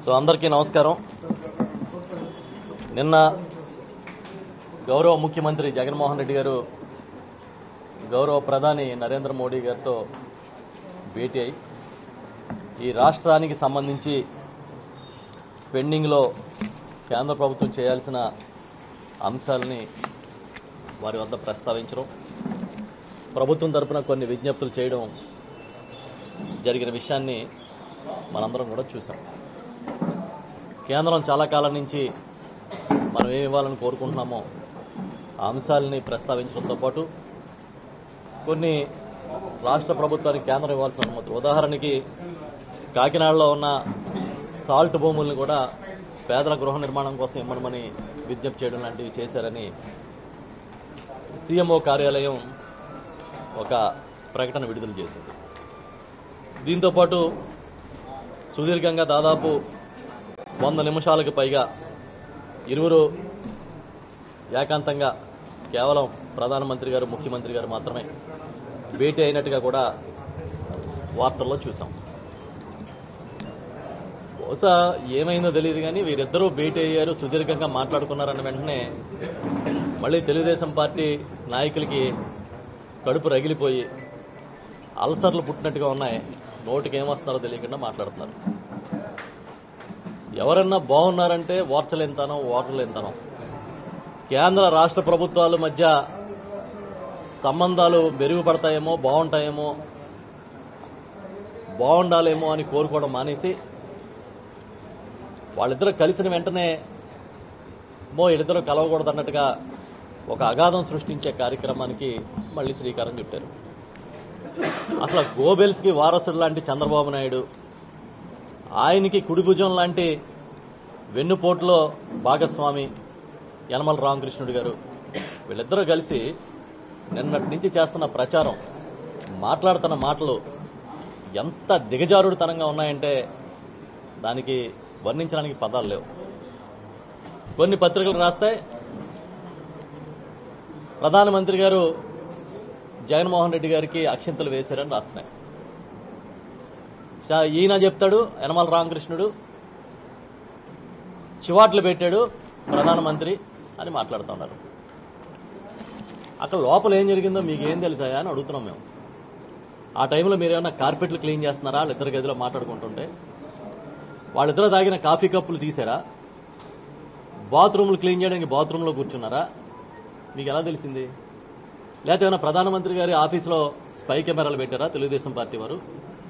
So అందరికీ నమస్కారం నిన్న గౌరవ ముఖ్యమంత్రి జగన్మోహన్ రెడ్డి గారు గౌరవ ప్రధాని నరేంద్ర మోడీ గారితో భేటీ అయి ఈ రాష్ట్రానికి సంబంధించి పెండింగ్లో కేంద్ర ప్రభుత్వం చేయాల్సిన అంశాలని వారి వద్ద ప్రస్తావించడం ప్రభుత్వం తరపున కొన్ని విజ్ఞప్తులు చేయడం జరిగిన విషయాన్ని మనందరం కూడా చూసాం కేంద్రం చాలా కాలం నుంచి మనం ఏమి ఇవ్వాలని కోరుకుంటున్నామో ఆ అంశాలని ప్రస్తావించడంతో పాటు కొన్ని రాష్ట్ర ప్రభుత్వానికి కేంద్రం ఇవ్వాల్సిన అనుమతులు ఉదాహరణకి కాకినాడలో ఉన్న సాల్ట్ భూముల్ని కూడా పేదల గృహ నిర్మాణం కోసం ఇమ్మనమని విజ్ఞప్తి చేయడం లాంటివి చేశారని సీఎంఓ కార్యాలయం ఒక ప్రకటన విడుదల చేసింది దీంతో పాటు సుదీర్ఘంగా దాదాపు వంద నిమిషాలకు పైగా ఇరువురు ఏకాంతంగా కేవలం ప్రధానమంత్రి గారు ముఖ్యమంత్రి గారు మాత్రమే భేటీ అయినట్టుగా కూడా వార్తల్లో చూసాం బహుశా ఏమైందో తెలియదు కానీ వీరిద్దరూ భేటీ అయ్యారు సుదీర్ఘంగా మాట్లాడుకున్నారన్న వెంటనే మళ్ళీ తెలుగుదేశం పార్టీ నాయకులకి కడుపు రగిలిపోయి అల్సర్లు పుట్టినట్టుగా ఉన్నాయి నోటికి ఏమొస్తున్నారో తెలియకుండా మాట్లాడుతున్నారు ఎవరన్నా బాగున్నారంటే ఓర్చలేంతనం ఓటర్లేంతనం కేంద్ర రాష్ట్ర ప్రభుత్వాల మధ్య సంబంధాలు మెరుగుపడతాయేమో బాగుంటాయేమో బాగుండాలేమో అని కోరుకోవడం మానేసి వాళ్ళిద్దరూ కలిసిన వెంటనే మో వీళ్ళిద్దరూ కలవకూడదు అన్నట్టుగా ఒక అగాధం సృష్టించే కార్యక్రమానికి మళ్ళీ శ్రీకారం చుట్టారు అసలు గోబెల్స్కి వారసుడు లాంటి చంద్రబాబు నాయుడు ఆయనకి కుడిభుజం లాంటి వెన్నుపోటులో భాగస్వామి యనమల రామకృష్ణుడు గారు వీళ్ళిద్దరూ కలిసి నిన్నటి నుంచి చేస్తున్న ప్రచారం మాట్లాడుతున్న మాటలు ఎంత దిగజారుడుతనంగా ఉన్నాయంటే దానికి వర్ణించడానికి పదాలు లేవు కొన్ని పత్రికలు రాస్తాయి ప్రధానమంత్రి గారు జగన్మోహన్ రెడ్డి గారికి అక్షింతలు వేశారని రాస్తున్నాయి స- ఈయన చెప్తాడు యనమల రామకృష్ణుడు చివాట్లు పెట్టాడు ప్రధానమంత్రి అని మాట్లాడుతూ ఉన్నారు అక్కడ లోపల ఏం జరిగిందో మీకు ఏం తెలుసా అని అడుగుతున్నాం మేము ఆ టైంలో మీరు ఏమైనా కార్పెట్లు క్లీన్ చేస్తున్నారా వాళ్ళిద్దరు గదిలో మాట్లాడుకుంటుంటే వాళ్ళిద్దరూ తాగిన కాఫీ కప్పులు తీసారా బాత్రూమ్లు క్లీన్ చేయడానికి బాత్రూంలో కూర్చున్నారా మీకు ఎలా తెలిసింది లేకపోతే ఏమైనా ప్రధానమంత్రి గారి ఆఫీసులో స్పై కెమెరాలు పెట్టారా తెలుగుదేశం పార్టీ వారు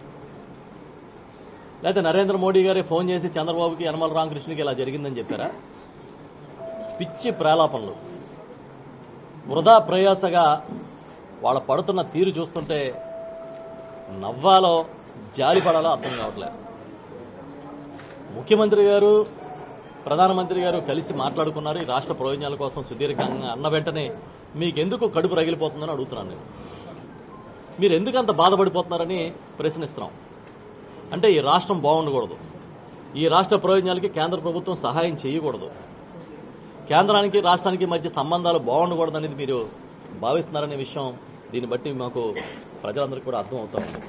లేకపోతే నరేంద్ర మోడీ గారే ఫోన్ చేసి చంద్రబాబుకి యనమల రామకృష్ణకి ఇలా జరిగిందని చెప్పారా పిచ్చి ప్రేలాపనలు వృధా ప్రయాసగా వాళ్ళ పడుతున్న తీరు చూస్తుంటే నవ్వాలో జాలి పడాలో అర్థం కావట్లేదు ముఖ్యమంత్రి గారు ప్రధానమంత్రి గారు కలిసి మాట్లాడుకున్నారు ఈ రాష్ట్ర ప్రయోజనాల కోసం సుదీర్ఘంగా అన్న వెంటనే మీకెందుకు కడుపు రగిలిపోతుందని అడుగుతున్నాను నేను మీరు ఎందుకు అంత బాధపడిపోతున్నారని ప్రశ్నిస్తున్నాం అంటే ఈ రాష్ట్రం బాగుండకూడదు ఈ రాష్ట్ర ప్రయోజనాలకి కేంద్ర ప్రభుత్వం సహాయం చేయకూడదు కేంద్రానికి రాష్ట్రానికి మధ్య సంబంధాలు బాగుండకూడదు అనేది మీరు భావిస్తున్నారనే విషయం దీన్ని బట్టి మాకు ప్రజలందరికీ కూడా అర్థం అవుతా ఉంది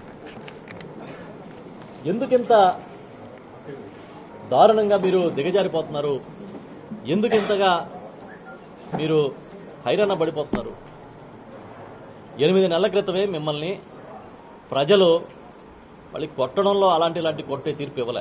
ఎందుకింత దారుణంగా మీరు దిగజారిపోతున్నారు ఎందుకు ఇంతగా మీరు హైరాణ పడిపోతున్నారు ఎనిమిది నెలల క్రితమే మిమ్మల్ని ప్రజలు మళ్ళీ కొట్టడంలో అలాంటి ఇలాంటి కొట్టే తీర్పు ఇవ్వలే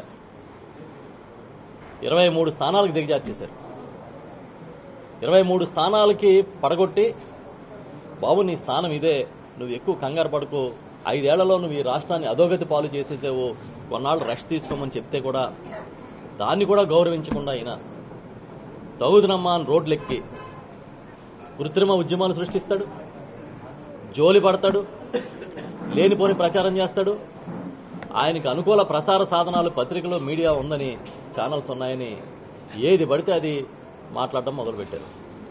ఇరవై మూడు స్థానాలకు దిగజార్చేశారు ఇరవై మూడు స్థానాలకి పడగొట్టి బాబు నీ స్థానం ఇదే నువ్వు ఎక్కువ కంగారు పడుకో ఐదేళ్లలో నువ్వు ఈ రాష్ట్రాన్ని అధోగతి పాలు చేసేసావు కొన్నాళ్ళు రెస్ట్ తీసుకోమని చెప్తే కూడా దాన్ని కూడా గౌరవించకుండా అయినా తగుదునమ్మా అని రోడ్లెక్కి కృత్రిమ ఉద్యమాలు సృష్టిస్తాడు జోలి పడతాడు లేనిపోని ప్రచారం చేస్తాడు ఆయనకు అనుకూల ప్రసార సాధనాలు పత్రికలు మీడియా ఉందని ఛానల్స్ ఉన్నాయని ఏది పడితే అది మాట్లాడడం మొదలుపెట్టారు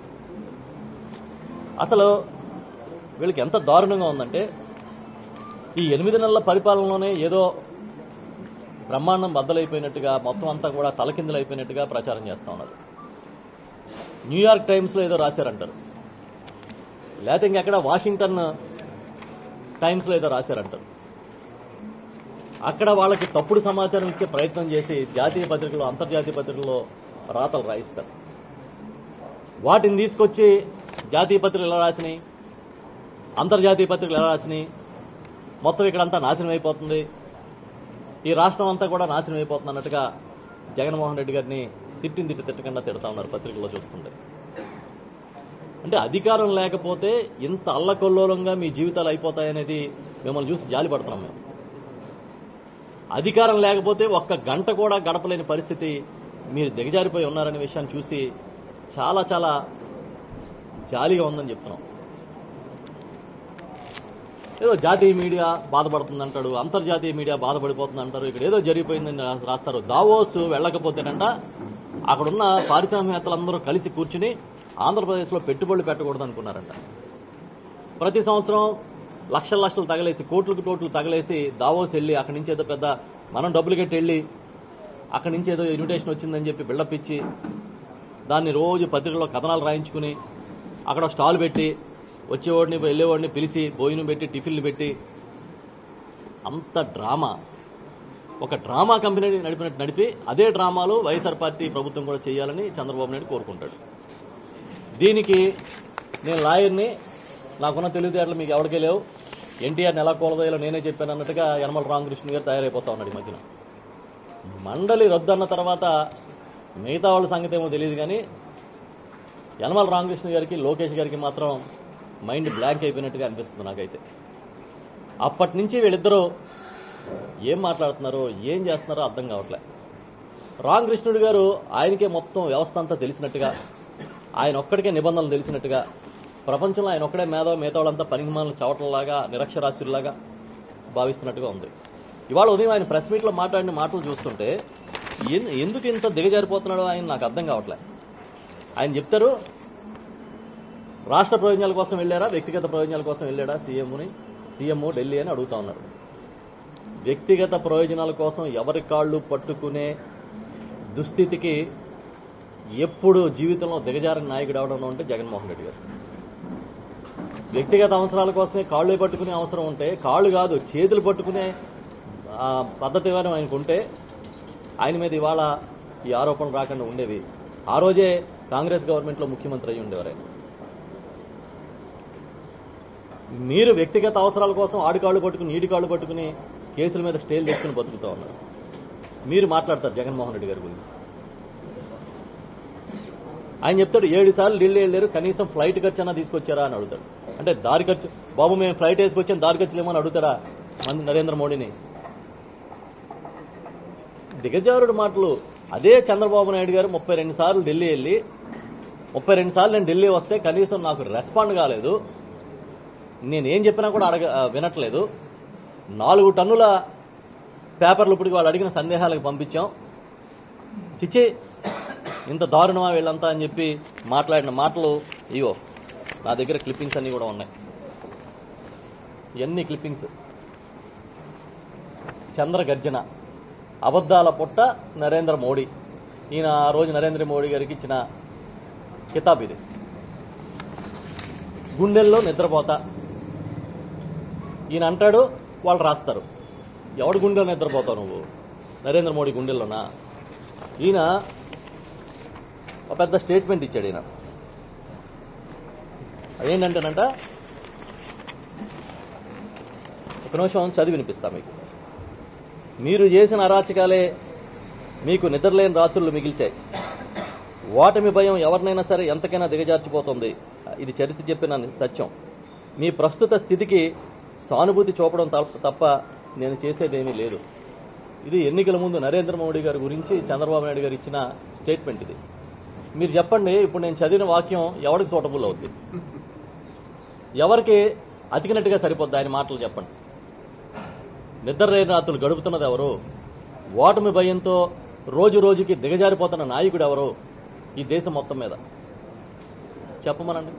అసలు వీళ్ళకి ఎంత దారుణంగా ఉందంటే ఈ ఎనిమిది నెలల పరిపాలనలోనే ఏదో బ్రహ్మాండం బద్దలైపోయినట్టుగా మొత్తం అంతా కూడా తలకిందులైపోయినట్టుగా ప్రచారం చేస్తా ఉన్నారు న్యూయార్క్ టైమ్స్లో ఏదో రాశారంటారు లేకపోతే ఇంకెక్కడ వాషింగ్టన్ టైమ్స్లో ఏదో రాశారంటారు అక్కడ వాళ్ళకి తప్పుడు సమాచారం ఇచ్చే ప్రయత్నం చేసి జాతీయ పత్రికల్లో అంతర్జాతీయ పత్రికల్లో రాతలు రాయిస్తారు వాటిని తీసుకొచ్చి జాతీయ పత్రికలు ఎలా రాసినాయి అంతర్జాతీయ పత్రికలు ఎలా రాసినాయి మొత్తం ఇక్కడంతా నాశనం అయిపోతుంది ఈ రాష్ట్రం అంతా కూడా నాశనం అయిపోతుంది అన్నట్టుగా జగన్మోహన్ రెడ్డి గారిని తిట్టిన తిట్టి తిట్టకుండా తిడతా ఉన్నారు పత్రికల్లో చూస్తుంటే అంటే అధికారం లేకపోతే ఇంత అల్లకొల్లోలంగా మీ జీవితాలు అయిపోతాయనేది మిమ్మల్ని చూసి జాలి పడుతున్నాం మేము అధికారం లేకపోతే ఒక్క గంట కూడా గడపలేని పరిస్థితి మీరు దిగజారిపోయి ఉన్నారనే విషయాన్ని చూసి చాలా చాలా జాలిగా ఉందని చెప్తున్నాం ఏదో జాతీయ మీడియా బాధపడుతుంది అంటాడు అంతర్జాతీయ మీడియా బాధపడిపోతుంది అంటారు ఇక్కడ ఏదో జరిగిపోయిందని రా- రాస్తారు దావోస్ వెళ్ళకపోతేనంట అక్కడున్న పారిశ్రామికవేత్తలందరూ కలిసి కూర్చుని ఆంధ్రప్రదేశ్లో పెట్టుబడులు పెట్టకూడదు అనుకున్నారంట ప్రతి సంవత్సరం లక్షల లక్షలు తగలేసి కోట్లకు కోట్లు తగలేసి దావోస్ వెళ్ళి అక్కడి నుంచి ఏదో పెద్ద మనం డబ్బులు కట్టి వెళ్ళి అక్కడి నుంచి ఏదో ఇన్విటేషన్ వచ్చిందని చెప్పి బిల్డప్ ఇచ్చి దాన్ని రోజు పత్రికల్లో కథనాలు రాయించుకుని అక్కడ స్టాల్ పెట్టి వచ్చేవాడిని వెళ్ళేవాడిని పిలిచి భోజనం పెట్టి టిఫిన్లు పెట్టి అంత డ్రామా ఒక డ్రామా కంపెనీ నడిపినట్టు నడిపి అదే డ్రామాలు వైఎస్ఆర్ పార్టీ ప్రభుత్వం కూడా చేయాలని చంద్రబాబు నాయుడు కోరుకుంటాడు దీనికి నేను లాయర్ని నాకున్న తెలివితేటలు మీకు ఎవరికే లేవు ఎన్టీఆర్ని ఎలా కూలదోయాలో నేనే చెప్పాను అన్నట్టుగా యనమల రామకృష్ణ గారు తయారైపోతా ఉన్నాడు ఈ మధ్యన మండలి రద్దు అన్న తర్వాత మిగతా వాళ్ళ సంగతి ఏమో తెలియదు కానీ యనమల రామకృష్ణ గారికి లోకేష్ గారికి మాత్రం మైండ్ బ్లాంక్ అయిపోయినట్టుగా అనిపిస్తుంది నాకైతే అప్పటి నుంచి వీళ్ళిద్దరూ ఏం మాట్లాడుతున్నారో ఏం చేస్తున్నారో అర్థం కావట్లే రామకృష్ణుడు గారు ఆయనకే మొత్తం వ్యవస్థ అంతా తెలిసినట్టుగా ఆయన ఒక్కడికే నిబంధనలు తెలిసినట్టుగా ప్రపంచంలో ఆయన ఒక్కడే మేధావి మిగతా వాళ్ళంతా పనికిమాలను చవటంలాగా నిరక్షరాస్యుల్లాగా భావిస్తున్నట్టుగా ఉంది ఇవాళ ఉదయం ఆయన ప్రెస్ మీట్లో మాట్లాడిన మాటలు చూస్తుంటే ఎన్- ఎందుకు ఇంత దిగజారిపోతున్నాడో ఆయన నాకు అర్థం కావట్లే ఆయన చెప్తారు రాష్ట్ర ప్రయోజనాల కోసం వెళ్ళారా వ్యక్తిగత ప్రయోజనాల కోసం వెళ్ళాడా సీఎంని సీఎం ఢిల్లీ అని అడుగుతా ఉన్నారు వ్యక్తిగత ప్రయోజనాల కోసం ఎవరి కాళ్ళు పట్టుకునే దుస్థితికి ఎప్పుడు జీవితంలో దిగజారిన నాయకుడు అవడం అంటే జగన్మోహన్ రెడ్డి గారు వ్యక్తిగత అవసరాల కోసమే కాళ్ళు పట్టుకునే అవసరం ఉంటే కాళ్ళు కాదు చేతులు పట్టుకునే ఆ, పద్ధతి కానీ ఆయనకు ఉంటే ఆయన మీద ఇవాళ ఈ ఆరోపణలు రాకుండా ఉండేవి ఆ రోజే కాంగ్రెస్ గవర్నమెంట్లో ముఖ్యమంత్రి అయి ఉండేవారు ఆయన మీరు వ్యక్తిగత అవసరాల కోసం ఆడికాళ్ళు పట్టుకుని నీటికాళ్ళు పట్టుకుని కేసుల మీద స్టేలు తెచ్చుకుని బతుకుతా ఉన్నారు మీరు మాట్లాడతారు జగన్మోహన్ రెడ్డి గారి గురించి ఆయన చెప్తాడు ఏడు సార్లు ఢిల్లీ వెళ్ళారు కనీసం ఫ్లైట్ ఖర్చు అన్నా తీసుకొచ్చారా అని అడుగుతాడు అంటే దారి ఖర్చు బాబు మేము ఫ్లైట్ వేసుకొచ్చాం దారి ఖర్చులు ఏమని అడుగుతాడా మంది నరేంద్ర మోడీని దిగజారుడు మాటలు అదే చంద్రబాబు నాయుడు గారు ముప్పై రెండు సార్లు ఢిల్లీ వెళ్ళి ముప్పై రెండు సార్లు నేను ఢిల్లీ వస్తే కనీసం నాకు రెస్పాండ్ కాలేదు నేనేం చెప్పినా కూడా అడగ ఆ, వినట్లేదు నాలుగు టన్నుల పేపర్లు ఇప్పటికి వాళ్ళు అడిగిన సందేహాలకు పంపించాం చిచ్చి ఇంత దారుణమా వీళ్ళంతా అని చెప్పి మాట్లాడిన మాటలు ఇవో నా దగ్గర క్లిప్పింగ్స్ అన్నీ కూడా ఉన్నాయి ఇవన్నీ క్లిప్పింగ్స్ చంద్ర గర్జన అబద్ధాల పుట్ట నరేంద్ర మోడీ ఈయన ఆ రోజు నరేంద్ర మోడీ గారికి ఇచ్చిన కితాబ్ ఇది గుండెల్లో నిద్రపోతా ఈయన అంటాడు వాళ్ళు రాస్తారు ఎవడు గుండెలో నిద్రపోతావు నువ్వు నరేంద్ర మోడీ గుండెల్లోనా ఈయన ఒక పెద్ద స్టేట్మెంట్ ఇచ్చాడు ఈయన అదేంటంటేనంట ఒక నిమిషం చదివి వినిపిస్తా మీకు మీరు చేసిన అరాచకాలే మీకు నిద్రలేని రాత్రులు మిగిల్చాయి ఓటమి భయం ఎవరినైనా సరే ఎంతకైనా దిగజార్చిపోతుంది ఇది చరిత్ర చెప్పిన సత్యం మీ ప్రస్తుత స్థితికి సానుభూతి చూపడం తప్ప- తప్ప నేను చేసేదేమీ లేదు ఇది ఎన్నికల ముందు నరేంద్ర మోడీ గారి గురించి చంద్రబాబు నాయుడు గారు ఇచ్చిన స్టేట్మెంట్ ఇది మీరు చెప్పండి ఇప్పుడు నేను చదివిన వాక్యం ఎవరికి సూటబుల్ అవుతుంది ఎవరికి అతికినట్టుగా సరిపోద్ది ఆయన మాటలు చెప్పండి నిద్ర లేని రాత్రులు గడుపుతున్నది ఎవరు ఓటమి భయంతో రోజు రోజుకి దిగజారిపోతున్న నాయకుడు ఎవరు ఈ దేశం మొత్తం మీద చెప్పమనండి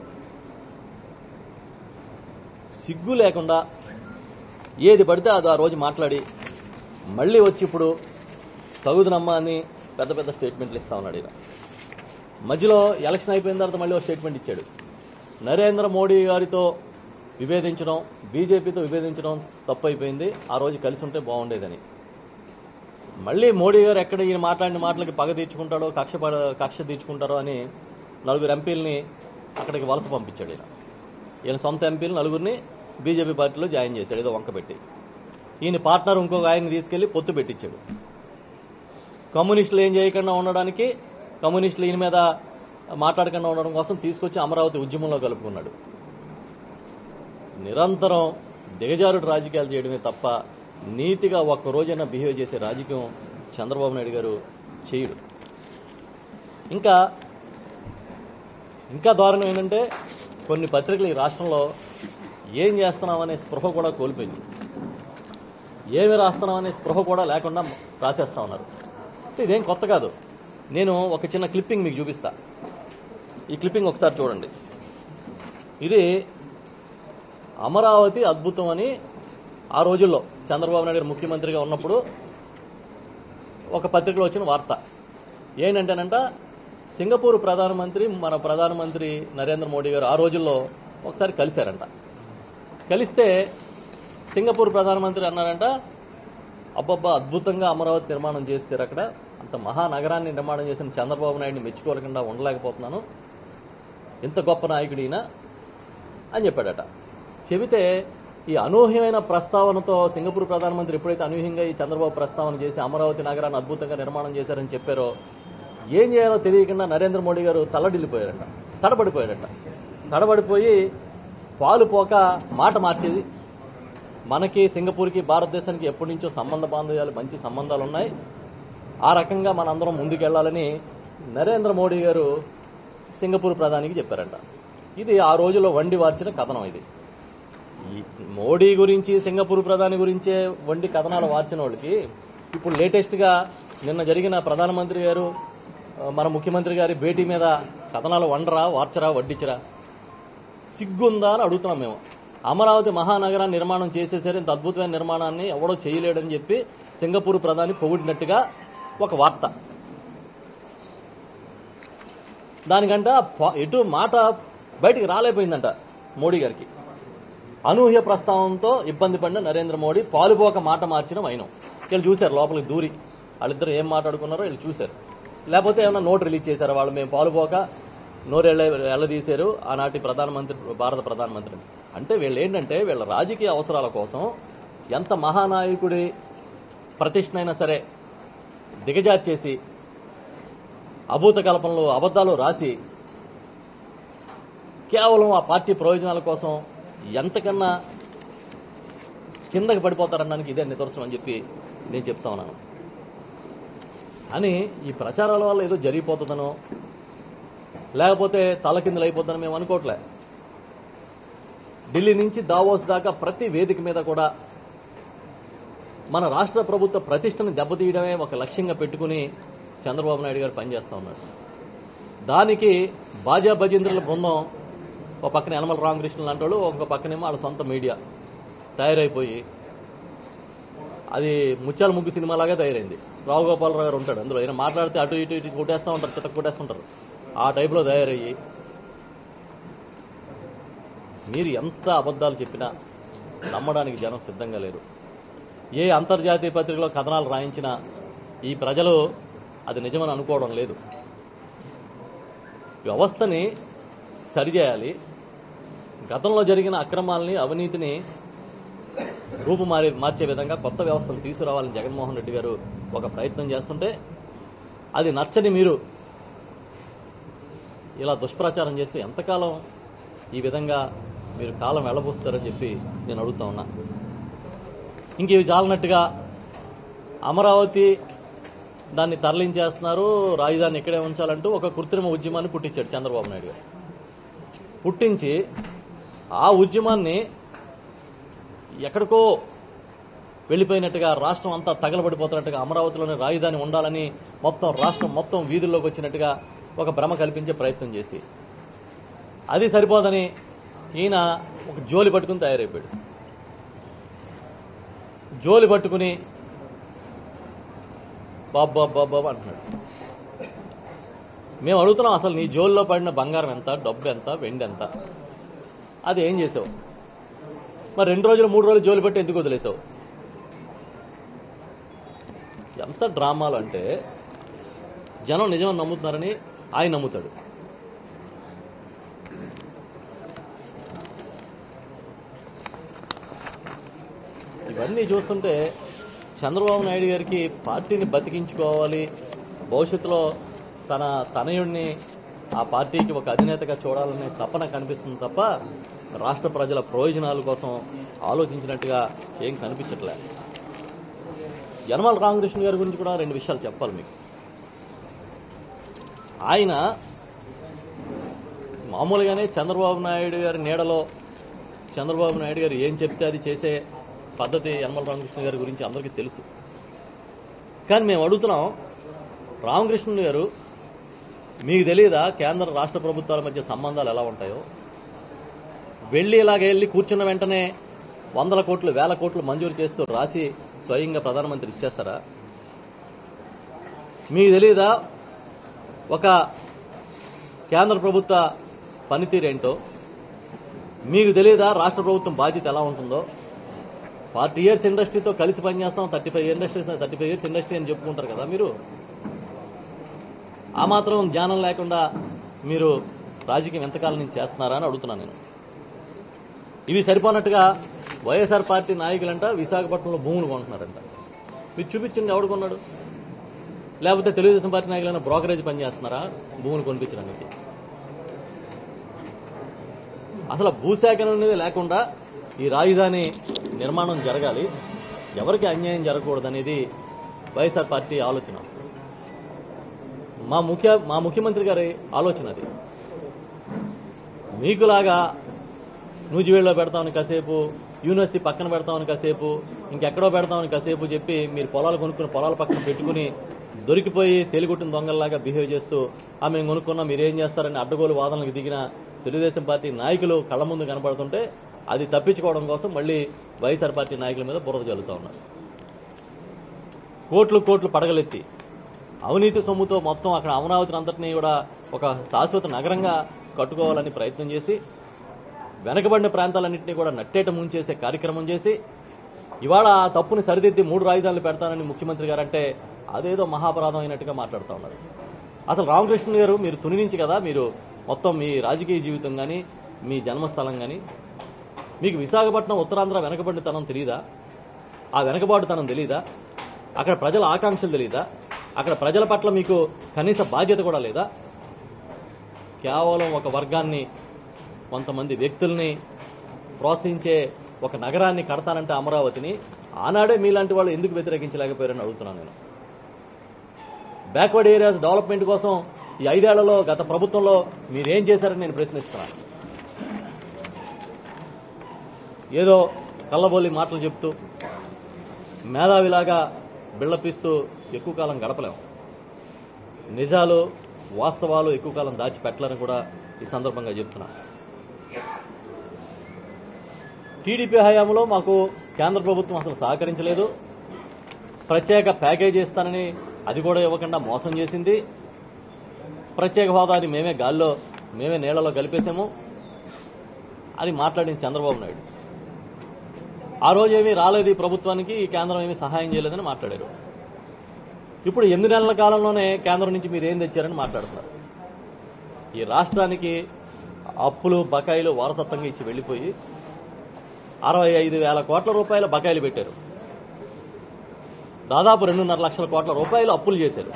సిగ్గు లేకుండా ఏది పడితే అది ఆ రోజు మాట్లాడి మళ్ళీ వచ్చి ఇప్పుడు తగుదునమ్మా అని పెద్ద పెద్ద స్టేట్మెంట్లు ఇస్తా ఉన్నాడు ఈయన మధ్యలో ఎలక్షన్ అయిపోయిన తర్వాత మళ్ళీ ఒక స్టేట్మెంట్ ఇచ్చాడు నరేంద్ర మోడీ గారితో విభేదించడం బీజేపీతో విభేదించడం తప్పు అయిపోయింది ఆ రోజు కలిసి ఉంటే బాగుండేదని మళ్ళీ మోడీ గారు ఎక్కడ ఈయన మాట్లాడిన మాటలకి పగ తీర్చుకుంటాడో కక్ష పడ- కక్ష తీర్చుకుంటారో అని నలుగురు ఎంపీలని అక్కడికి వలస పంపించాడు ఈయన ఈయన సొంత ఎంపీలు నలుగురిని బీజేపీ పార్టీలో జాయిన్ చేశాడు ఏదో వంక పెట్టి ఈయన పార్ట్నర్ ఇంకొక ఆయన్ని తీసుకెళ్లి పొత్తు పెట్టించాడు కమ్యూనిస్టులు ఏం చేయకుండా ఉండడానికి కమ్యూనిస్టులు ఈయన మీద మాట్లాడకుండా ఉండడం కోసం తీసుకొచ్చి అమరావతి ఉద్యమంలో కలుపుకున్నాడు నిరంతరం దిగజారుడు రాజకీయాలు చేయడమే తప్ప నీతిగా ఒక్క రోజైనా బిహేవ్ చేసే రాజకీయం చంద్రబాబు నాయుడు గారు చేయడు ఇంకా ఇంకా దారుణం ఏంటంటే కొన్ని పత్రికలు ఈ రాష్ట్రంలో ఏం చేస్తున్నామనే స్పృహ కూడా కోల్పోయింది ఏమి రాస్తున్నామనే స్పృహ కూడా లేకుండా రాసేస్తా ఉన్నారు అంటే ఇదేం కొత్త కాదు నేను ఒక చిన్న క్లిప్పింగ్ మీకు చూపిస్తా ఈ క్లిప్పింగ్ ఒకసారి చూడండి ఇది అమరావతి అద్భుతం అని ఆ రోజుల్లో చంద్రబాబు నాయుడు గారు ముఖ్యమంత్రిగా ఉన్నప్పుడు ఒక పత్రికలో వచ్చిన వార్త ఏంటంటేనంట సింగపూర్ ప్రధానమంత్రి మన ప్రధానమంత్రి నరేంద్ర మోడీ గారు ఆ రోజుల్లో ఒకసారి కలిశారంట కలిస్తే సింగపూర్ ప్రధానమంత్రి అన్నారంట అబ్బబ్బా అద్భుతంగా అమరావతి నిర్మాణం చేశారు అక్కడ అంత మహానగరాన్ని నిర్మాణం చేసిన చంద్రబాబు నాయుడిని మెచ్చుకోలేకుండా ఉండలేకపోతున్నాను ఇంత గొప్ప నాయకుడు ఈయన అని చెప్పాడట చెబితే ఈ అనూహ్యమైన ప్రస్తావనతో సింగపూర్ ప్రధానమంత్రి ఎప్పుడైతే అనూహ్యంగా ఈ చంద్రబాబు ప్రస్తావన చేసి అమరావతి నగరాన్ని అద్భుతంగా నిర్మాణం చేశారని చెప్పారో ఏం చేయాలో తెలియకుండా నరేంద్ర మోడీ గారు తల్లడిల్లిపోయారట తడబడిపోయారట తడబడిపోయి పాలు పోక మాట మార్చేది మనకి సింగపూర్కి భారతదేశానికి ఎప్పటి నుంచో సంబంధ బాంధవ్యాలు మంచి సంబంధాలు ఉన్నాయి ఆ రకంగా మనందరం ముందుకెళ్లాలని నరేంద్ర మోడీ గారు సింగపూర్ ప్రధానికి చెప్పారంట ఇది ఆ రోజుల్లో వండి వార్చిన కథనం ఇది ఈ మోడీ గురించి సింగపూర్ ప్రధాని గురించే వండి కథనాలు వార్చిన వాళ్ళకి ఇప్పుడు లేటెస్ట్ గా నిన్న జరిగిన ప్రధానమంత్రి గారు ఆ, మన ముఖ్యమంత్రి గారి భేటీ మీద కథనాలు వండరా వార్చరా వడ్డించరా సిగ్గుందా అని అడుగుతున్నాం మేము అమరావతి మహానగరాన్ని నిర్మాణం చేసేసరి ఇంత అద్భుతమైన నిర్మాణాన్ని ఎవడో చేయలేడని చెప్పి సింగపూర్ ప్రధాని పొగిడినట్టుగా ఒక వార్త దానికంట ప- ఎటు మాట బయటికి రాలేకపోయిందంట మోడీ గారికి అనూహ్య ప్రస్తావనతో ఇబ్బంది పడిన నరేంద్ర మోడీ పాలుపోక మాట మార్చిన వైనం వీళ్ళు చూశారు లోపలికి దూరి వాళ్ళిద్దరు ఏం మాట్లాడుకున్నారో వీళ్ళు చూశారు లేకపోతే ఏమైనా నోట్ రిలీజ్ చేశారు వాళ్ళు మేము పాలుపోక నోరు ఎళ్ళ ఎల్లదీశారు ఆనాటి ప్రధానమంత్రి భారత ప్రధానమంత్రి అంటే వీళ్ళు ఏంటంటే వీళ్ళ రాజకీయ అవసరాల కోసం ఎంత మహానాయకుడి ప్రతిష్టనైనా సరే దిగజార్చేసి అభూత కల్పనలు అబద్ధాలు రాసి కేవలం ఆ పార్టీ ప్రయోజనాల కోసం ఎంతకన్నా కిందకి పడిపోతారనడానికి ఇదే నిదర్శనం అని చెప్పి నేను చెప్తా ఉన్నాను అని ఈ ప్రచారాల వల్ల ఏదో జరిగిపోతుందనో లేకపోతే తలకిందులు అయిపోతుందని మేము అనుకోవట్లే ఢిల్లీ నుంచి దావోస్ దాకా ప్రతి వేదిక మీద కూడా మన రాష్ట్ర ప్రభుత్వ ప్రతిష్టను దెబ్బతీయడమే ఒక లక్ష్యంగా పెట్టుకుని చంద్రబాబు నాయుడు గారు పనిచేస్తా ఉన్నారు దానికి బాజా భజేంద్రుల బృందం ఒక పక్కన యనమల రామకృష్ణ లాంటి వాళ్ళు ఒక పక్కనేమో వాళ్ళ సొంత మీడియా తయారైపోయి అది ముత్యాల ముగ్గు సినిమాలాగా తయారైంది రావు గోపాలరావు గారు ఉంటాడు అందులో ఆయన మాట్లాడితే అటు ఇటు ఇటు కొట్టేస్తూ ఉంటారు చిత్త కొట్టేస్తుంటారు ఆ టైప్లో తయారయ్యి మీరు ఎంత అబద్ధాలు చెప్పినా నమ్మడానికి జనం సిద్ధంగా లేరు ఏ అంతర్జాతీయ పత్రికలో కథనాలు రాయించినా ఈ ప్రజలు అది నిజమని అనుకోవడం లేదు వ్యవస్థని సరిచేయాలి గతంలో జరిగిన అక్రమాలని అవినీతిని రూపు మారి మార్చే విధంగా కొత్త వ్యవస్థను తీసుకురావాలని జగన్మోహన్ రెడ్డి గారు ఒక ప్రయత్నం చేస్తుంటే అది నచ్చని మీరు ఇలా దుష్ప్రచారం చేస్తే ఎంతకాలం ఈ విధంగా మీరు కాలం వెళ్ళబోస్తారని చెప్పి నేను అడుగుతా ఉన్నా ఇంక ఇవి చాలనట్టుగా అమరావతి దాన్ని తరలించేస్తున్నారు రాజధాని ఇక్కడే ఉంచాలంటూ ఒక కృత్రిమ ఉద్యమాన్ని పుట్టించాడు చంద్రబాబు నాయుడు గారు పుట్టించి ఆ ఉద్యమాన్ని ఎక్కడికో వెళ్ళిపోయినట్టుగా రాష్ట్రం అంతా తగలబడిపోతున్నట్టుగా అమరావతిలోనే రాజధాని ఉండాలని మొత్తం రాష్ట్రం మొత్తం వీధుల్లోకి వచ్చినట్టుగా ఒక భ్రమ కల్పించే ప్రయత్నం చేసి అది సరిపోదని ఈయన ఒక జోలి పట్టుకుని తయారైపోయాడు జోలి పట్టుకుని బాబా బాబా అంటున్నాడు మేము అడుగుతున్నాం అసలు నీ జోల్లో పడిన బంగారం ఎంత డబ్బు ఎంత వెండి ఎంత అది ఏం చేసావు మరి రెండు రోజులు మూడు రోజులు జోలి పెట్టి ఎందుకు వదిలేసావు ఎంత డ్రామాలు అంటే జనం నిజమని నమ్ముతున్నారని ఆయన నమ్ముతాడు ఇవన్నీ చూస్తుంటే చంద్రబాబు నాయుడు గారికి పార్టీని బతికించుకోవాలి భవిష్యత్తులో తన తనయుడిని ఆ పార్టీకి ఒక అధినేతగా చూడాలనే తపన కనిపిస్తుంది తప్ప రాష్ట్ర ప్రజల ప్రయోజనాల కోసం ఆలోచించినట్టుగా ఏం కనిపించట్లే యనమల రామకృష్ణ గారి గురించి కూడా రెండు విషయాలు చెప్పాలి మీకు ఆయన మామూలుగానే చంద్రబాబు నాయుడు గారి నీడలో చంద్రబాబు నాయుడు గారు ఏం చెప్తే అది చేసే పద్ధతి యనమల రామకృష్ణ గారి గురించి అందరికీ తెలుసు కానీ మేము అడుగుతున్నాం రామకృష్ణ గారు మీకు తెలియదా కేంద్ర రాష్ట్ర ప్రభుత్వాల మధ్య సంబంధాలు ఎలా ఉంటాయో వెళ్ళి ఇలాగ వెళ్ళి కూర్చున్న వెంటనే వందల కోట్లు వేల కోట్లు మంజూరు చేస్తూ రాసి స్వయంగా ప్రధానమంత్రి ఇచ్చేస్తారా మీకు తెలియదా ఒక కేంద్ర ప్రభుత్వ పనితీరేంటో మీకు తెలియదా రాష్ట్ర ప్రభుత్వం బాధ్యత ఎలా ఉంటుందో ఫార్టీ ఇయర్స్ ఇండస్ట్రీతో కలిసి పనిచేస్తాం thirty five industries thirty five years industry అని చెప్పుకుంటారు కదా మీరు ఆ మాత్రం జ్ఞానం లేకుండా మీరు రాజకీయం ఎంతకాలం నుంచి చేస్తున్నారా అని అడుగుతున్నాను నేను ఇవి సరిపోనట్టుగా వైఎస్ఆర్ పార్టీ నాయకులంట విశాఖపట్నంలో భూములు కొంటున్నారంట మీరు చూపించండి ఎవడు కొన్నాడు లేకపోతే తెలుగుదేశం పార్టీ నాయకులైనా బ్రోకరేజ్ పని చేస్తున్నారా భూములు కొనిపించడానికి అసలు భూసేకరణ అనేది లేకుండా ఈ రాజధాని నిర్మాణం జరగాలి ఎవరికి అన్యాయం జరగకూడదనేది వైఎస్ఆర్ పార్టీ ఆలోచన మా ముఖ్య మా ముఖ్యమంత్రి గారి ఆలోచన అది మీకులాగా నూజివేడులో పెడతామని కాసేపు యూనివర్సిటీ పక్కన పెడతామని కాసేపు ఇంకెక్కడో పెడతామని కాసేపు చెప్పి మీరు పొలాలు కొనుక్కుని పొలాల పక్కన పెట్టుకుని దొరికిపోయి తెలిగొట్టిన దొంగల్లాగా బిహేవ్ చేస్తూ ఆ మేము కొనుక్కున్నాం మీరు ఏం చేస్తారని అడ్డగోలు వాదనలకు దిగిన తెలుగుదేశం పార్టీ నాయకులు కళ్ళ ముందు కనపడుతుంటే అది తప్పించుకోవడం కోసం మళ్ళీ వైఎస్ఆర్ పార్టీ నాయకుల మీద బురద జల్లుతా ఉన్నారు కోట్లు కోట్లు పడగలెత్తి అవినీతి సొమ్ముతో మొత్తం అక్కడ అమరావతిని అంతటినీ కూడా ఒక శాశ్వత నగరంగా కట్టుకోవాలని ప్రయత్నం చేసి వెనకబడిన ప్రాంతాలన్నింటినీ కూడా నట్టేట ముంచేసే కార్యక్రమం చేసి ఇవాళ ఆ తప్పుని సరిదిద్ది మూడు రాజధానులు పెడతానని ముఖ్యమంత్రి గారు అంటే అదేదో మహాపరాధం అయినట్టుగా మాట్లాడుతూ ఉన్నారు అసలు రామకృష్ణ గారు మీరు తుని నుంచి కదా మీరు మొత్తం మీ రాజకీయ జీవితం కానీ మీ జన్మస్థలం కానీ మీకు విశాఖపట్నం ఉత్తరాంధ్ర వెనకబడినతనం తెలియదా ఆ వెనకబాటుతనం తెలియదా అక్కడ ప్రజల ఆకాంక్షలు తెలియదా అక్కడ ప్రజల పట్ల మీకు కనీస బాధ్యత కూడా లేదా కేవలం ఒక వర్గాన్ని కొంతమంది వ్యక్తుల్ని ప్రోత్సహించే ఒక నగరాన్ని కడతానంటే అమరావతిని ఆనాడే మీలాంటి వాళ్ళు ఎందుకు వ్యతిరేకించలేకపోయారని అడుగుతున్నాను నేను బ్యాక్వర్డ్ ఏరియాస్ డెవలప్మెంట్ కోసం ఈ ఐదేళ్లలో గత ప్రభుత్వంలో మీరేం చేశారని నేను ప్రశ్నిస్తున్నాను ఏదో కళ్ళబోలి మాటలు చెప్తూ మేధావిలాగా బిళ్ళపిస్తూ ఎక్కువ కాలం గడపలేము నిజాలు వాస్తవాలు ఎక్కువ కాలం దాచిపెట్టలని కూడా ఈ సందర్భంగా చెప్తున్నా టీడీపీ హయాంలో మాకు కేంద్ర ప్రభుత్వం అసలు సహకరించలేదు ప్రత్యేక ప్యాకేజీ ఇస్తానని అది కూడా ఇవ్వకుండా మోసం చేసింది ప్రత్యేక హోదాని మేమే గాల్లో మేమే నీళ్లలో కలిపేశాము అని మాట్లాడింది చంద్రబాబు నాయుడు ఆ రోజు ఏమీ రాలేదు ఈ ప్రభుత్వానికి ఈ కేంద్రం ఏమీ సహాయం చేయలేదని మాట్లాడారు ఇప్పుడు ఎనిమిది నెలల కాలంలోనే కేంద్రం నుంచి మీరు ఏం తెచ్చారని మాట్లాడుతున్నారు ఈ రాష్ట్రానికి అప్పులు బకాయిలు వారసత్వంగా ఇచ్చి వెళ్లిపోయి అరవై ఐదు వేల కోట్ల రూపాయల బకాయిలు పెట్టారు దాదాపు రెండున్నర లక్షల కోట్ల రూపాయలు అప్పులు చేశారు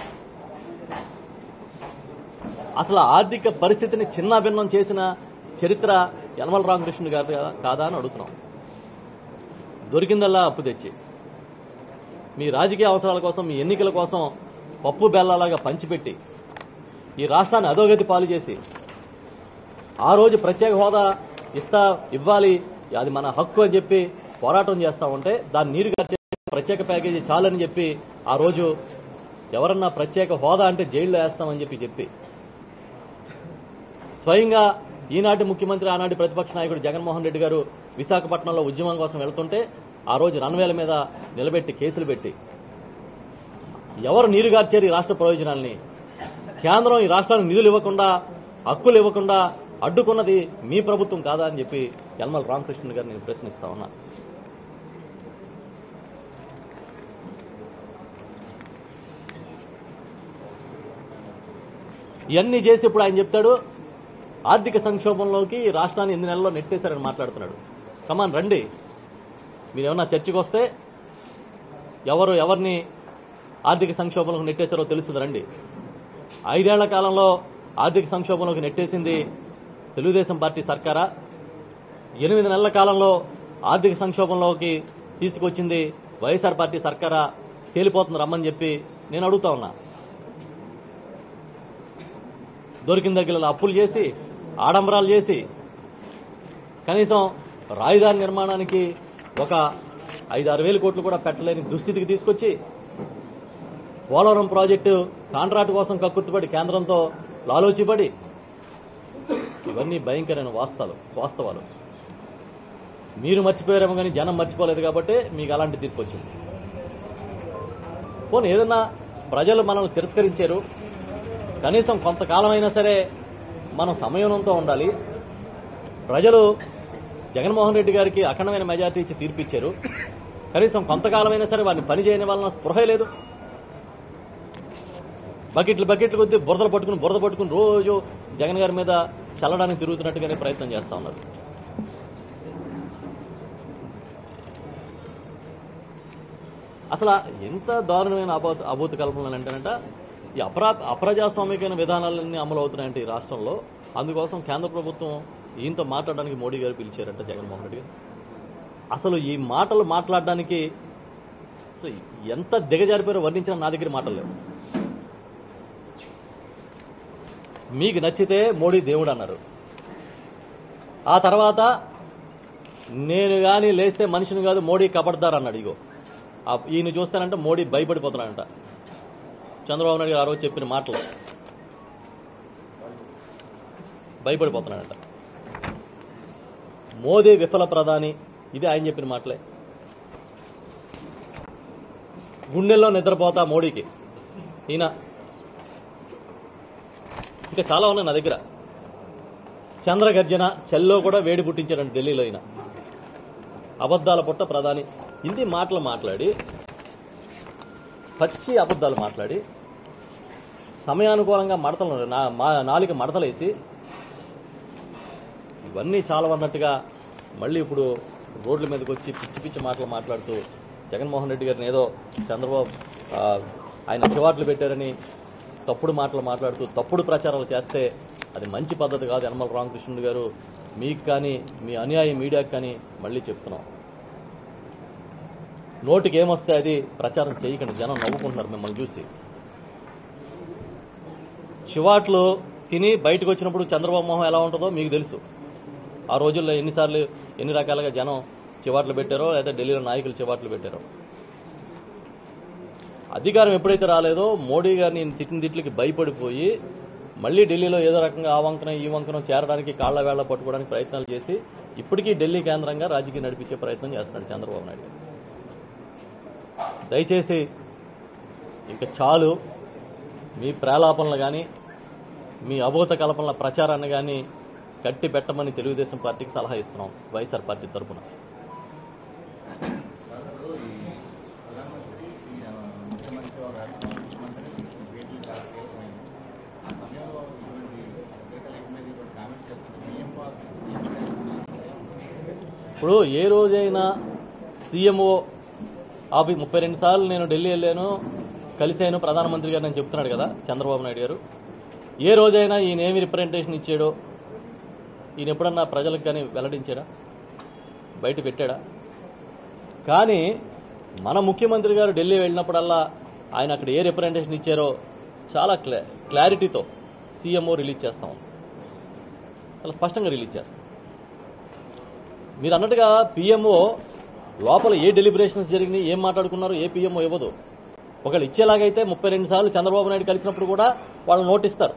అసలు ఆర్థిక పరిస్థితిని చిన్నాభిన్నం చేసిన చరిత్ర యనమల రామకృష్ణుడు గారు కదా- కాదా అని అడుగుతున్నాం దొరికిందల్లా అప్పు తెచ్చి మీ రాజకీయ అవసరాల కోసం మీ ఎన్నికల కోసం పప్పు బెల్లాలాగా పంచిపెట్టి ఈ రాష్ట్రాన్ని అధోగతి పాలు చేసి ఆ రోజు ప్రత్యేక హోదా ఇస్తా ఇవ్వాలి అది మన హక్కు అని చెప్పి పోరాటం చేస్తా ఉంటే దాన్ని నీరు గార్చే ప్రత్యేక ప్యాకేజీ చాలని చెప్పి ఆ రోజు ఎవరన్నా ప్రత్యేక హోదా అంటే జైల్లో వేస్తామని చెప్పి చెప్పి స్వయంగా ఈనాటి ముఖ్యమంత్రి ఆనాటి ప్రతిపక్ష నాయకుడు జగన్మోహన్ రెడ్డి గారు విశాఖపట్నంలో ఉద్యమం కోసం వెళ్తుంటే ఆ రోజు రన్వేల మీద నిలబెట్టి కేసులు పెట్టి ఎవరు నీరుగార్చారు ఈ రాష్ట్ర ప్రయోజనాల్ని కేంద్రం ఈ రాష్ట్రానికి నిధులు ఇవ్వకుండా హక్కులు ఇవ్వకుండా అడ్డుకున్నది మీ ప్రభుత్వం కాదా అని చెప్పి యల్మల రామకృష్ణ గారు నేను ప్రశ్నిస్తా ఉన్నా ఇవన్నీ చేసి ఇప్పుడు ఆయన చెప్తాడు ఆర్థిక సంక్షోభంలోకి ఈ రాష్ట్రాన్ని ఎన్ని నెలల్లో నెట్టేశారని మాట్లాడుతున్నాడు కమాన్ రండి మీరు ఏమన్నా చర్చకు వస్తే ఎవరు ఎవరిని ఆర్థిక సంక్షోభంలోకి నెట్టేశారో తెలుస్తుంది రండి ఐదేళ్ల కాలంలో ఆర్థిక సంక్షోభంలోకి నెట్టేసింది తెలుగుదేశం పార్టీ సర్కారా ఎనిమిది నెలల కాలంలో ఆర్థిక సంక్షోభంలోకి తీసుకొచ్చింది వైఎస్ఆర్ పార్టీ సర్కారా తేలిపోతుంది రమ్మని చెప్పి నేను అడుగుతా ఉన్నా దొరికిన దగ్గర అప్పులు చేసి ఆడంబరాలు చేసి కనీసం రాజధాని నిర్మాణానికి ఒక ఐదు ఆరు వేల కోట్లు కూడా పెట్టలేని దుస్థితికి తీసుకొచ్చి పోలవరం ప్రాజెక్టు కాంట్రాక్ట్ కోసం కక్కుర్తిపడి కేంద్రంతో లాలోచిపడి ఇవన్నీ భయంకరమైన వాస్తవాలు వాస్తవాలు మీరు మర్చిపోయారేమో కానీ జనం మర్చిపోలేదు కాబట్టి మీకు అలాంటి తీర్పు వచ్చింది పోనీ ఏదన్నా ప్రజలు మనల్ని తిరస్కరించారు కనీసం కొంతకాలం అయినా సరే మనం సమయంతో ఉండాలి ప్రజలు జగన్మోహన్ రెడ్డి గారికి అఖండమైన మెజార్టీ ఇచ్చి తీర్పిచ్చారు కనీసం కొంతకాలమైనా సరే వారిని పని చేయని వలన స్పృహ లేదు బకెట్లు బకెట్లు కొద్దీ బురదలు పట్టుకుని బురద పట్టుకుని రోజు జగన్ గారి మీద చల్లడానికి తిరుగుతున్నట్టుగానే ప్రయత్నం చేస్తా ఉన్నారు అసలు ఎంత దారుణమైన అభూత అభూత కల్పనలు అంటేనంట ఈ అప్రా అప్రజాస్వామికమైన విధానాలన్నీ అమలు అవుతున్నాయంటే ఈ రాష్ట్రంలో అందుకోసం కేంద్ర ప్రభుత్వం ఈయనతో మాట్లాడడానికి మోడీ గారు పిలిచారంట జగన్మోహన్ రెడ్డి గారు అసలు ఈ మాటలు మాట్లాడడానికి అసలు ఎంత దిగజారిపోయారో వర్ణించిన నా దగ్గర మాటలు లేవు మీకు నచ్చితే మోడీ దేవుడు అన్నారు ఆ తర్వాత నేను కానీ లేస్తే మనిషిని కాదు మోడీ కబడ్దార్ అన్నాడు ఇగో ఆ ఈయన చూస్తానంటే మోడీ భయపడిపోతున్నాడంట చంద్రబాబు నాయుడు గారు ఆ రోజు చెప్పిన మాటలు భయపడిపోతున్నాడంట మోదీ విఫల ప్రధాని ఇది ఆయన చెప్పిన మాటలే గుండెల్లో నిద్రపోతా మోడీకి ఈయన ఇంకా చాలా ఉన్నాయి నా దగ్గర చంద్రగర్జన చెల్లో కూడా వేడి పుట్టించాడంట ఢిల్లీలో ఈయన అబద్దాల పుట్ట ప్రధాని ఇన్ని మాటలు మాట్లాడి పచ్చి అబద్దాలు మాట్లాడి సమయానుకూలంగా మడతలు నా మా- నాలుగు మడతలేసి ఇవన్నీ చాలవన్నట్టుగా మళ్ళీ ఇప్పుడు రోడ్ల మీదకి వచ్చి పిచ్చి పిచ్చి మాటలు మాట్లాడుతూ జగన్మోహన్ రెడ్డి గారిని ఏదో చంద్రబాబు ఆ, ఆయన చివాట్లు పెట్టారని తప్పుడు మాటలు మాట్లాడుతూ తప్పుడు ప్రచారాలు చేస్తే అది మంచి పద్ధతి కాదు యనమల రామకృష్ణుడు గారు మీకు కానీ మీ అనుయాయి మీడియాకి కానీ మళ్ళీ చెప్తున్నాం నోటికి ఏమొస్తే అది ప్రచారం చేయకండి జనం నవ్వుకుంటున్నారు మిమ్మల్ని చూసి చివాట్లు తిని బయటకు వచ్చినప్పుడు చంద్రబాబు మొహం ఎలా ఉంటుందో మీకు తెలుసు ఆ రోజుల్లో ఎన్నిసార్లు ఎన్ని రకాలుగా జనం చివాట్లు పెట్టారో లేదా ఢిల్లీలో నాయకులు చివాట్లు పెట్టారో అధికారం ఎప్పుడైతే రాలేదో మోడీ గారిని తిట్టిన తిట్లకి భయపడిపోయి మళ్ళీ ఢిల్లీలో ఏదో రకంగా ఆ వంకన ఈ వంకనం చేరడానికి కాళ్ల వేళ్ల పట్టుకోవడానికి ప్రయత్నాలు చేసి ఇప్పటికీ ఢిల్లీ కేంద్రంగా రాజకీయం నడిపించే ప్రయత్నం చేస్తున్నాడు చంద్రబాబు నాయుడు గారు. దయచేసి ఇంకా చాలు మీ ప్రేలాపనలు కానీ మీ అభూత కల్పనల ప్రచారాన్ని కానీ కట్టి పెట్టమని తెలుగుదేశం పార్టీకి సలహా ఇస్తున్నాం వైఎస్ఆర్ పార్టీ తరఫున ముఖ్యమంత్రి ఒక రాష్ట్ర ముఖ్యమంత్రి భేటీలు చాలా కీలకమైనవి ఆ సమయంలో ఇటువంటి పత్రికల మీద ఇటువంటి కామెంట్ చేస్తుంటే ఏం ఇప్పుడు ఏ రోజైనా సీఎంఓ ఆఫీస్ ముప్పై రెండు సార్లు నేను ఢిల్లీ వెళ్ళాను కలిశాను ప్రధానమంత్రి గారు నేను చెప్తున్నాడు కదా చంద్రబాబు నాయుడు గారు ఏ రోజైనా ఈయన ఏమి రిప్రజెంటేషన్ ఇచ్చాడో ఈయన ఎప్పుడన్నా ప్రజలకు కానీ వెల్లడించాడా బయట పెట్టాడా కానీ మన ముఖ్యమంత్రి గారు ఢిల్లీ వెళ్ళినప్పుడల్లా ఆయన అక్కడ ఏ రిప్రజెంటేషన్ ఇచ్చారో చాలా క్లా క్లారిటీతో సీఎంఓ రిలీజ్ చేస్తాం చాలా స్పష్టంగా రిలీజ్ చేస్తాం మీరు అన్నట్టుగా పిఎంఓ లోపల ఏ డెలిబరేషన్స్ జరిగినాయి ఏం మాట్లాడుకున్నారో ఏ పిఎంఓ ఇవ్వదు ఒకళ్ళు ఇచ్చేలాగైతే ముప్పై రెండు సార్లు చంద్రబాబు నాయుడు కలిసినప్పుడు కూడా వాళ్ళు నోటిస్తారు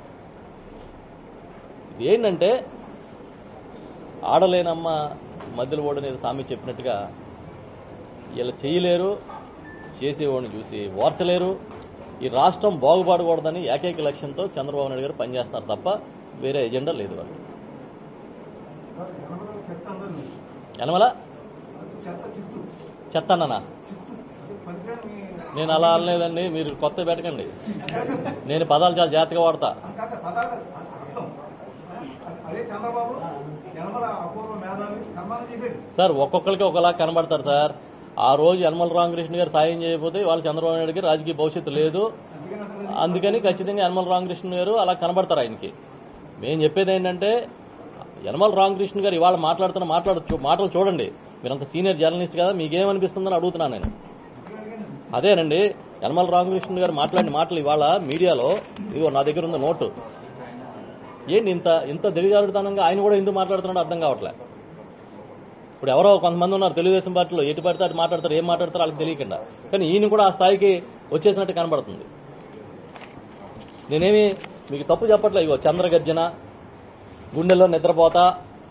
ఇది ఏంటంటే ఆడలేనమ్మ మధ్యలో ఓడనేది సామి చెప్పినట్టుగా వీళ్ళు చేయలేరు చేసేవాడిని చూసి ఓర్చలేరు ఈ రాష్ట్రం బాగుపడకూడదని ఏకైక లక్ష్యంతో చంద్రబాబు నాయుడు గారు పనిచేస్తారు తప్ప వేరే ఎజెండా లేదు వాళ్ళకి సార్ యనమల చెత్త అన్నారు యనమల చెత్త చిత్తు చెత్త అన్ననా చిత్తు పనికిరాని మీ నేను అలా అనలేదండి మీరు కొత్త పెట్టకండి నేను పదాలు చాలా జాగ్రత్తగా వాడతా కాక పదాలు అర్థం అదే చంద్రబాబు యనమల అపూర్వ మేధావి సన్మానం చేసేది సార్ ఒక్కొక్కరికి ఒకలా కనబడతారు సార్ ఆ రోజు యనమల రామకృష్ణ గారు సాయం చేయకపోతే వాళ్ళు చంద్రబాబు నాయుడు గారు రాజకీయ భవిష్యత్తు లేదు అందుకని అంటారు అందుకని ఖచ్చితంగా యనమల రామకృష్ణ గారు అలా కనబడతారు ఆయనకి మేము చెప్పేది ఏంటంటే యనమల రామకృష్ణ గారు ఇవాళ మాట్లాడుతున్న మాట్లాడు చూ- మాటలు చూడండి మీరు అంత సీనియర్ జర్నలిస్ట్ కదా మీకేమనిపిస్తుందని అడుగుతున్నాను నేను అదేనండి యనమల రామకృష్ణ గారు మాట్లాడిన మాటలు ఇవాళ మీడియాలో ఇదిగో నా దగ్గర ఉన్న నోటు ఏంటి ఇంత ఇంత దిగజారుడుతనంగా ఆయన కూడా ఎందుకు మాట్లాడుతున్నాడో అర్థం కావట్లే ఇప్పుడు ఎవరో కొంతమంది ఉన్నారు తెలుగుదేశం పార్టీలో ఎటు పడితే అటు మాట్లాడతారు ఏం మాట్లాడతారో వాళ్ళకి తెలియకుండా కానీ ఈయన కూడా ఆ స్థాయికి వచ్చేసినట్టు కనబడుతుంది నేనేమి మీకు తప్పు చెప్పట్లే ఇగో చంద్రగర్జన గుండెల్లో నిద్రపోతా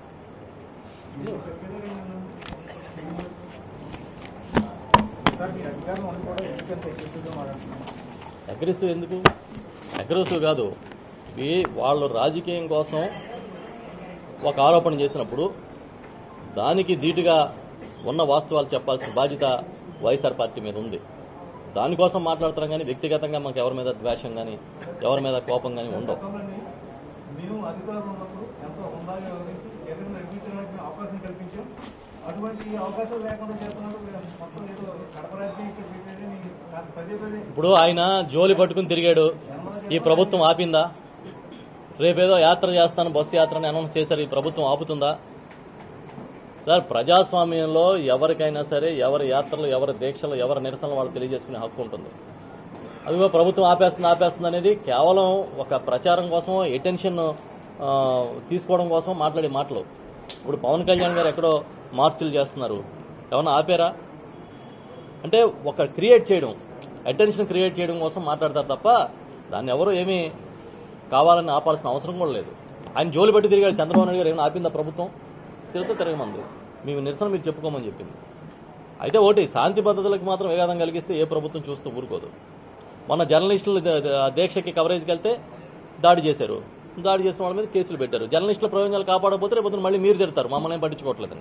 సార్ మీ అధికారం ఉండి కూడా ఎందుకంత ఎక్సెసివ్గా మాట్లాడుతున్నారు అగ్రెసివ్ ఎందుకు అగ్రెసివ్ కాదు ఇవి వాళ్ళు రాజకీయం కోసం ఒక ఆరోపణ చేసినప్పుడు దానికి ధీటుగా ఉన్న వాస్తవాలు చెప్పాల్సిన బాధ్యత వైఎస్ఆర్ పార్టీ మీద ఉంది దానికోసం మాట్లాడుతున్నాం కానీ వ్యక్తిగతంగా మాకు ఎవరి మీద ద్వేషం కానీ ఎవరి మీద కోపం కానీ ఉండవు గతంలోని మేము అధికారంలో ఉన్నప్పుడు ఎంతో హుందాగా వివరించి జగన్ నడిపించడానికి మేము అవకాశం కల్పించాం అటువంటి అవకాశం లేకుండా చేస్తున్నారు మీరు మొత్తం ఏదో కడప రాజకీయం ఇక్కడ పెట్టేది మీకు కాదు పదే పదే ఇప్పుడు ఆయన జోలి పట్టుకుని తిరిగాడు ఈ ప్రభుత్వం ఆపిందా రేపేదో యాత్ర చేస్తాను బస్సు యాత్రని అనౌన్స్ చేశారు ఈ ప్రభుత్వం ఆపుతుందా సార్ ప్రజాస్వామ్యంలో ఎవరికైనా సరే ఎవరి యాత్రలు ఎవరి దీక్షలు ఎవరి నిరసనలు వాళ్ళు తెలియజేసుకునే హక్కు ఉంటుంది అదిగో ప్రభుత్వం ఆపేస్తుంది ఆపేస్తుంది అనేది కేవలం ఒక ప్రచారం కోసం అటెన్షన్ తీసుకోవడం కోసం మాట్లాడే మాటలు ఇప్పుడు పవన్ కళ్యాణ్ గారు ఎక్కడో మార్చులు చేస్తున్నారు ఏమన్నా ఆపారా అంటే ఒక క్రియేట్ చేయడం అటెన్షన్ క్రియేట్ చేయడం కోసం మాట్లాడతారు తప్ప దాన్ని ఎవరు ఏమీ కావాలని ఆపాల్సిన అవసరం కూడా లేదు ఆయన జోలి పెట్టి తిరిగాడు చంద్రబాబు నాయుడు గారు ఏమైనా ఆపిందా ప్రభుత్వం తిరుగుతూ తిరగమంది మీ నిరసన మీరు చెప్పుకోమని చెప్పింది అయితే ఒకటి శాంతి భద్రతలకు మాత్రం విఘాతం కలిగిస్తే ఏ ప్రభుత్వం చూస్తూ ఊరుకోదు మొన్న జర్నలిస్టులు ద- ద- దీక్షకి కవరేజ్కి వెళ్తే దాడి చేశారు దాడి చేసిన వాళ్ళ మీద కేసులు పెట్టారు జర్నలిస్టుల ప్రయోజనాలు కాపాడకపోతే రేపు మళ్ళీ మీరు తిడతారు మమ్మల్ని ఏం పట్టించుకోవట్లేదని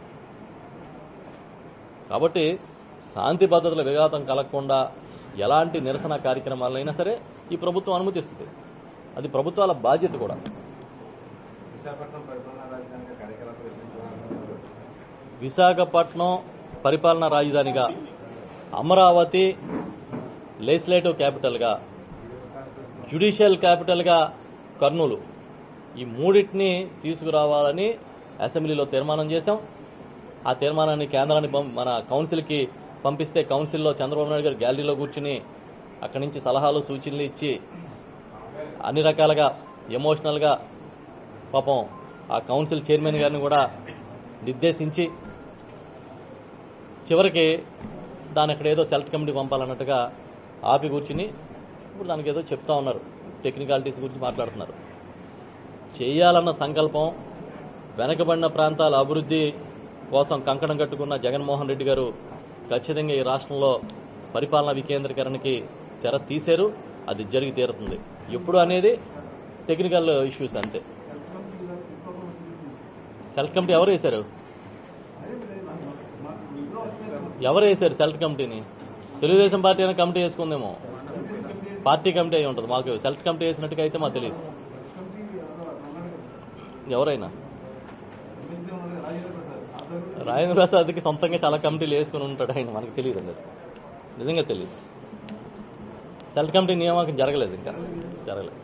కాబట్టి శాంతి భద్రతల విఘాతం కలగకుండా ఎలాంటి నిరసన కార్యక్రమాలైనా సరే ఈ ప్రభుత్వం అనుమతిస్తుంది అది ప్రభుత్వాల బాధ్యత కూడా విశాఖపట్నం పరిపాలనా రాజధానిగా కార్యకలాపాలు నిర్వహించాలని విశాఖపట్నం పరిపాలనా రాజధానిగా అమరావతి లెజిస్లేటివ్ క్యాపిటల్గా జ్యుడిషియల్ క్యాపిటల్గా కర్నూలు ఈ మూడింటిని తీసుకురావాలని అసెంబ్లీలో తీర్మానం చేశాం ఆ తీర్మానాన్ని కేంద్రాన్ని పం- మన కౌన్సిల్కి పంపిస్తే కౌన్సిల్లో చంద్రబాబు నాయుడు గారు గ్యాలరీలో కూర్చుని అక్కడి నుంచి సలహాలు సూచనలు ఇచ్చి అన్ని రకాలుగా ఎమోషనల్గా పాపం ఆ కౌన్సిల్ చైర్మన్ గారిని కూడా నిర్దేశించి చివరికి దాని అక్కడ ఏదో సెలెక్ట్ కమిటీ పంపాలన్నట్టుగా ఆపి కూర్చుని ఇప్పుడు దానికి ఏదో చెప్తా ఉన్నారు టెక్నికాలిటీస్ గురించి మాట్లాడుతున్నారు చేయాలన్న సంకల్పం వెనకబడిన ప్రాంతాల అభివృద్ధి కోసం కంకణం కట్టుకున్న జగన్మోహన్ రెడ్డి గారు ఖచ్చితంగా ఈ రాష్ట్రంలో పరిపాలనా వికేంద్రీకరణకి తెర తీశారు అది జరిగి తీరుతుంది ఎప్పుడు అనేది టెక్నికల్ ఇష్యూస్ అంతే సెలెక్ట్ కమిటీ ఎవరు వేశారు ఎవరు వేశారు సెలెక్ట్ కమిటీని తెలుగుదేశం పార్టీ అయినా కమిటీ వేసుకుందేమో పార్టీ కమిటీ అయి ఉంటుంది మాకు సెలెక్ట్ కమిటీ వేసినట్టుగా అయితే మాకు తెలియదు ఎవరైనా రాజేంద్ర ప్రసాద్కి సొంతంగా చాలా కమిటీలు వేసుకుని ఉంటాడు ఆయన మనకు తెలియదు అండి అది. నిజంగా తెలియదు సెలెక్ట్ కమిటీ నియామకం జరగలేదు ఇంకా జరగలేదు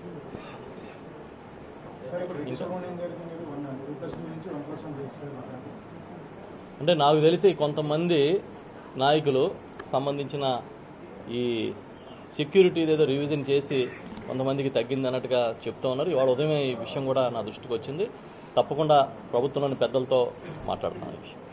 సార్ ఇప్పుడు సుబ్రహ్మణ్యం గారికి మీరు వన్ టూ పర్సెంట్ నుంచి వన్ పర్సెంట్ చేస్తారు అంటే నాకు తెలిసి కొంతమంది నాయకులు సంబంధించిన ఈ సెక్యూరిటీ ఏదో రివిజన్ చేసి కొంతమందికి తగ్గింది అన్నట్టుగా చెప్తా ఉన్నారు ఇవాళ ఉదయం ఈ విషయం కూడా నా దృష్టికి వచ్చింది తప్పకుండా ప్రభుత్వంలోని పెద్దలతో మాట్లాడుతున్నాను ఈ విషయం